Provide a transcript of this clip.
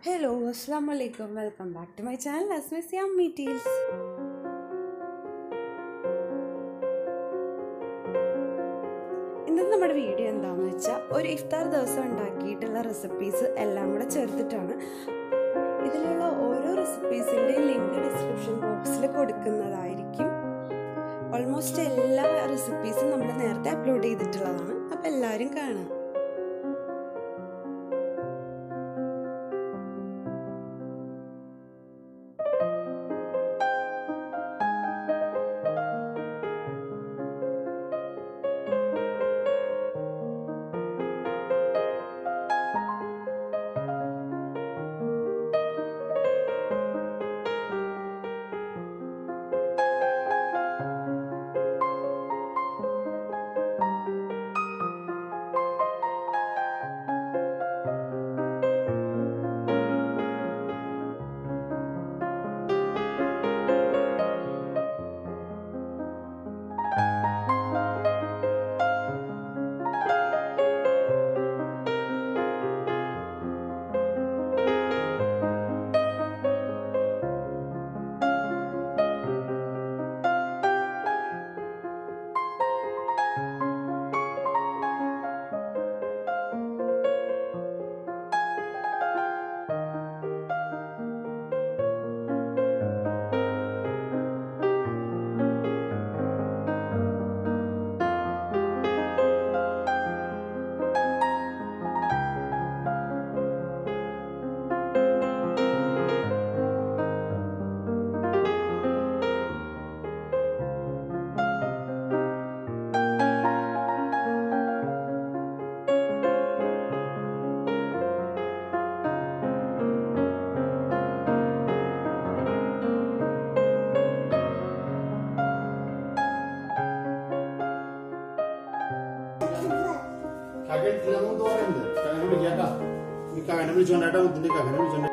hello അസ്സാം വലൈക്കും welcome back to my channel അസ്മിസ് യമ്മി ടീൽസ് ഇന്നത്തെ നമ്മുടെ വീഡിയോ എന്താണെന്ന് വെച്ചാൽ ഒരു ഇഫ്താർ ദിവസം ഉണ്ടാക്കിയിട്ടുള്ള റെസിപ്പീസ് എല്ലാം കൂടെ ചേർത്തിട്ടാണ് ഇതിലുള്ള ഓരോ റെസിപ്പീസിൻ്റെയും ലിങ്ക് ഡിസ്ക്രിപ്ഷൻ ബോക്സിൽ കൊടുക്കുന്നതായിരിക്കും ഓൾമോസ്റ്റ് എല്ലാ റെസിപ്പീസും നമ്മൾ നേരത്തെ അപ്ലോഡ് ചെയ്തിട്ടുള്ളതാണ് അപ്പോൾ എല്ലാവരും കാണുക കകട്ടില്ലെന്ന് തോന്നുന്നത് കകനെ വിളിക്കാട്ടാ നീ കകനെ വിളിച്ചോണ്ടാട്ടാ മുത്തിന്റെ കകനെ വിളിച്ചോണ്ട